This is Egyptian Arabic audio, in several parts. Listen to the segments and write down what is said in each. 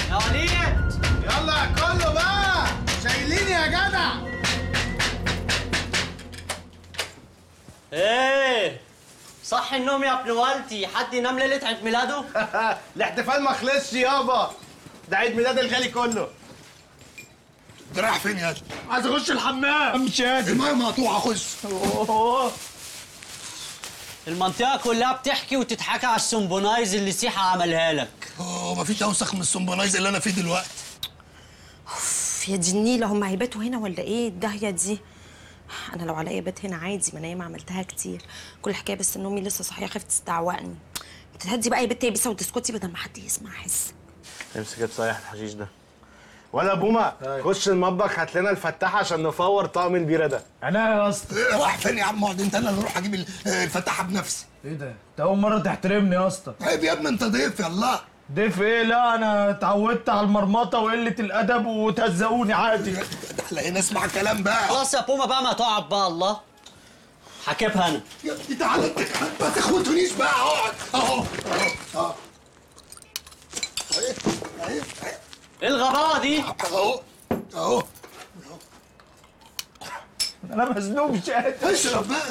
يا وليد يلا كله بقى شايلين يا جدع ايه صح النوم يا ابن والدي حد ينام ليله عيد ميلاده الاحتفال ما خلصش يابا ده عيد ميلاد الغالي كله انت رايح فين يا عايز اخش الحمام مش قادر المايه مقطوعه خش المنطقه كلها بتحكي وتتحكى على السمبونايز اللي سيحه عملها لك اوه مفيش اوسخ من السمبونايز اللي انا فيه دلوقتي يا دي النيلة هم هيباتوا هنا ولا ايه الدهية دي انا لو عليا بات هنا عادي ما انا ياما عملتها كتير كل حكايه بس ان امي لسه صحيه خافت تستعوقني تهدي بقى يا بت يابسه وتسكتي بدل ما حد يسمع حس امسك بصيح الحشيش ده ولا بوما خش المطبخ هات لنا الفتاحه عشان نفور طقم البيره ده انا يا اسطى إيه، رايح فين يا عم اقعد انت انا اللي اروح اجيب ال- آه، الفتاحه بنفسي ايه ده انت اول مره تحترمني يا اسطى عيب يا ابني انت ضيف يلا ضيف ايه لا انا اتعودت على المرمطه وقله الادب وتهزقوني عادي ده احنا نسمع الكلام بقى خلاص يا بوما بقى ما تقعد بقى الله حكيبها انا يا ابني تعالى انت كمان ما تخوتونيش بقى اقعد اهو اهو اهو اهي اهي ايه الغباوه دي اهو اهو انا مزنوق مش قادر اشرب بقى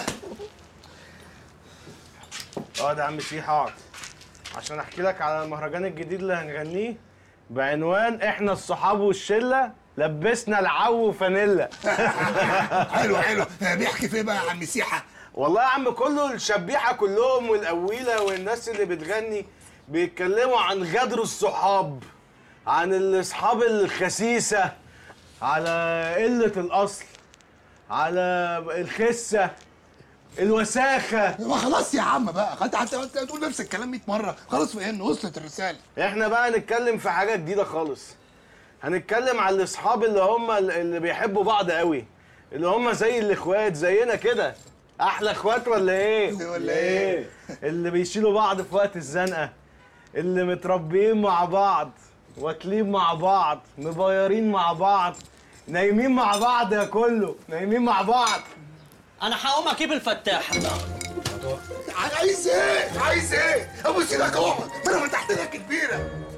اقعد يا عم سيح اقعد عشان احكي لك على المهرجان الجديد اللي هنغنيه بعنوان احنا الصحاب والشله لبسنا العو فانيلا حلو حلو آه، بيحكي في ايه بقى يا عم سيحه والله يا عم كله الشبيحه كلهم والقويله والناس اللي بتغني بيتكلموا عن غدر الصحاب عن الاصحاب الخسيسه على قله الاصل على الخسه الوساخه ما خلاص يا عم بقى انت حتى انت تقول نفس الكلام 100 مره خلاص فهمنا وصلت الرساله احنا بقى هنتكلم في حاجه جديده خالص هنتكلم على الاصحاب اللي هم اللي بيحبوا بعض قوي اللي هم زي الاخوات زينا كده احلى اخوات ولا ايه ولا إيه؟ اللي بيشيلوا بعض في وقت الزنقه اللي متربيين مع بعض واكلين مع بعض مبيرين مع بعض نايمين مع بعض يا كله نايمين مع بعض انا هقوم اجيب الفتاح عايز ايه عايز ايه ابوس ايدك اهو انا من تحت ايدك كبيره